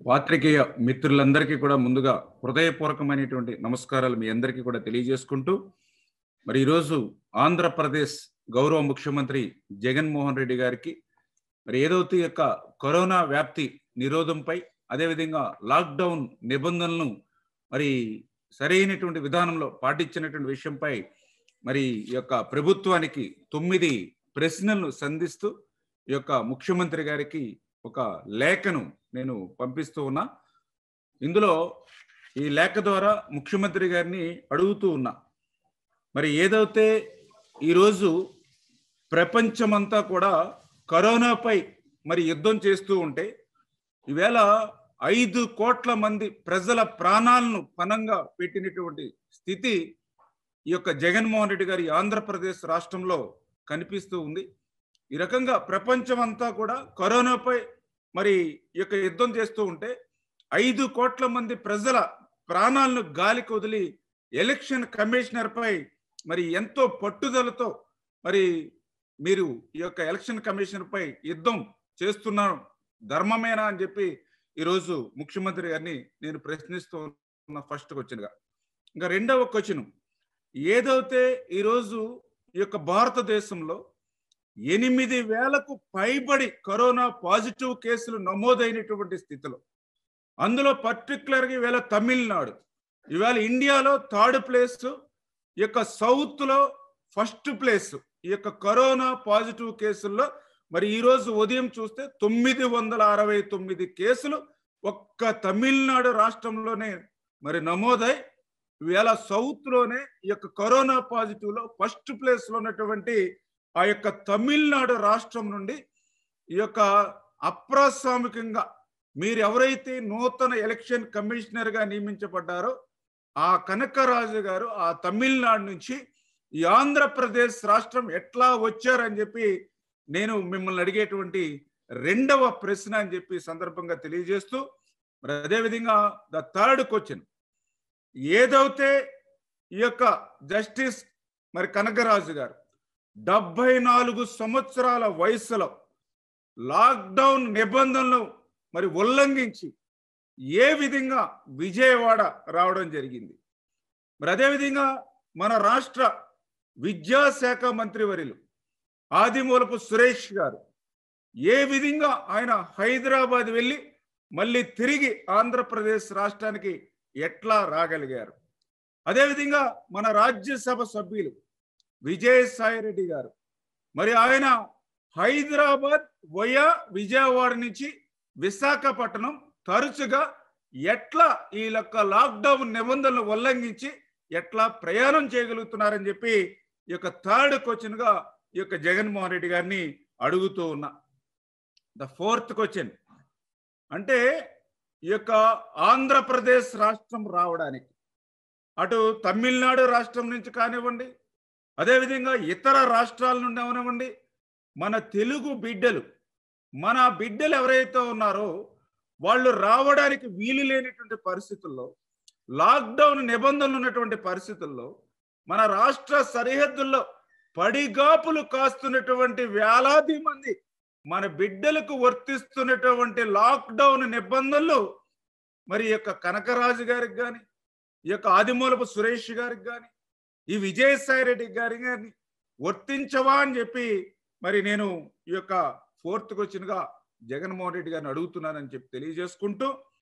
పాత్రికేయ మిత్రులందరికీ కూడా ముందుగా హృదయపూర్వకమైనటువంటి నమస్కారాలు మీ అందరికీ కూడా తెలియజేసుకుంటూ మరి ఈరోజు ఆంధ్రప్రదేశ్ గౌరవ ముఖ్యమంత్రి జగన్మోహన్ రెడ్డి గారికి మరి ఏదైతే ఈ యొక్క కరోనా వ్యాప్తి నిరోధంపై అదేవిధంగా లాక్డౌన్ నిబంధనలను మరి సరైనటువంటి విధానంలో పాటించినటువంటి విషయంపై మరి ఈ యొక్క ప్రభుత్వానికి తొమ్మిది ప్రశ్నలను సంధిస్తూ ఈ యొక్క ముఖ్యమంత్రి గారికి ఒక లేఖను నేను పంపిస్తూ ఉన్నా ఇందులో ఈ లేఖ ద్వారా ముఖ్యమంత్రి గారిని అడుగుతూ ఉన్నా మరి ఏదైతే ఈరోజు ప్రపంచమంతా కూడా కరోనాపై మరి యుద్ధం చేస్తూ ఉంటే ఈవేళ ఐదు కోట్ల మంది ప్రజల ప్రాణాలను పనంగా పెట్టినటువంటి స్థితి ఈ యొక్క జగన్మోహన్ రెడ్డి గారి ఆంధ్రప్రదేశ్ రాష్ట్రంలో కనిపిస్తూ ఉంది ఈ రకంగా ప్రపంచం అంతా కూడా కరోనాపై మరి ఈ యొక్క యుద్ధం చేస్తూ ఉంటే ఐదు కోట్ల మంది ప్రజల ప్రాణాలను గాలికి వదిలి ఎలక్షన్ కమిషనర్ పై మరి ఎంతో పట్టుదలతో మరి మీరు ఈ యొక్క ఎలక్షన్ కమిషనర్ పై యుద్ధం చేస్తున్నారు ధర్మమేనా అని చెప్పి ఈరోజు ముఖ్యమంత్రి గారిని నేను ప్రశ్నిస్తూ ఉన్న ఫస్ట్ క్వశ్చన్గా ఇంకా రెండవ క్వశ్చన్ ఏదైతే ఈరోజు ఈ యొక్క భారతదేశంలో ఎనిమిది వేలకు పైబడి కరోనా పాజిటివ్ కేసులు నమోదైనటువంటి స్థితిలో అందులో పర్టికులర్గా ఈవేళ తమిళనాడు ఈవేళ ఇండియాలో థర్డ్ ప్లేస్ ఈ యొక్క సౌత్లో ఫస్ట్ ప్లేస్ ఈ యొక్క కరోనా పాజిటివ్ కేసుల్లో మరి ఈరోజు ఉదయం చూస్తే తొమ్మిది వందల అరవై తొమ్మిది కేసులు ఒక్క తమిళనాడు రాష్ట్రంలోనే మరి నమోదై ఇవాళ సౌత్లోనే ఈ యొక్క కరోనా పాజిటివ్లో ఫస్ట్ ప్లేస్లో ఉన్నటువంటి ఆ యొక్క తమిళనాడు రాష్ట్రం నుండి ఈ యొక్క అప్రాసామికంగా మీరు ఎవరైతే నూతన ఎలక్షన్ కమిషనర్గా నియమించబడ్డారో ఆ కనకరాజు గారు ఆ తమిళనాడు నుంచి ఈ ఆంధ్రప్రదేశ్ రాష్ట్రం ఎట్లా వచ్చారని చెప్పి నేను మిమ్మల్ని అడిగేటువంటి రెండవ ప్రశ్న అని చెప్పి సందర్భంగా తెలియజేస్తూ మరి అదేవిధంగా ద థర్డ్ క్వశ్చన్ ఏదైతే ఈ యొక్క జస్టిస్ మరి కనకరాజు గారు డెబ్బై నాలుగు సంవత్సరాల వయసులో లాక్డౌన్ నిబంధనలు మరి ఉల్లంఘించి ఏ విధంగా విజయవాడ రావడం జరిగింది మరి అదేవిధంగా మన రాష్ట్ర విద్యాశాఖ మంత్రి వర్యులు ఆదిమూలపు సురేష్ గారు ఏ విధంగా ఆయన హైదరాబాద్ వెళ్ళి మళ్ళీ తిరిగి ఆంధ్రప్రదేశ్ రాష్ట్రానికి ఎట్లా రాగలిగారు అదేవిధంగా మన రాజ్యసభ సభ్యులు విజయసాయి రెడ్డి గారు మరి ఆయన హైదరాబాద్ వయా విజయవాడ నుంచి విశాఖపట్నం తరచుగా ఎట్లా ఈ యొక్క లాక్డౌన్ నిబంధనలు ఉల్లంఘించి ఎట్లా ప్రయాణం చేయగలుగుతున్నారని చెప్పి ఈ యొక్క థర్డ్ క్వశ్చన్గా ఈ యొక్క జగన్మోహన్ రెడ్డి గారిని అడుగుతూ ఉన్నా ద ఫోర్త్ క్వశ్చన్ అంటే ఈ యొక్క ఆంధ్రప్రదేశ్ రాష్ట్రం రావడానికి అటు తమిళనాడు రాష్ట్రం నుంచి కానివ్వండి అదేవిధంగా ఇతర రాష్ట్రాల నుండి అవనివ్వండి మన తెలుగు బిడ్డలు మన బిడ్డలు ఎవరైతే ఉన్నారో వాళ్ళు రావడానికి వీలు లేనటువంటి పరిస్థితుల్లో లాక్డౌన్ నిబంధనలు ఉన్నటువంటి పరిస్థితుల్లో మన రాష్ట్ర సరిహద్దుల్లో పడిగాపులు కాస్తున్నటువంటి వేలాది మంది మన బిడ్డలకు వర్తిస్తున్నటువంటి లాక్డౌన్ నిబంధనలు మరి ఈ యొక్క కనకరాజు గారికి కానీ ఈ యొక్క ఆదిమూలపు సురేష్ గారికి కానీ ఈ విజయసాయి రెడ్డి గారి గారిని వర్తించవా అని చెప్పి మరి నేను ఈ యొక్క ఫోర్త్ క్వశ్చన్గా జగన్మోహన్ రెడ్డి గారిని అడుగుతున్నానని చెప్పి తెలియజేసుకుంటూ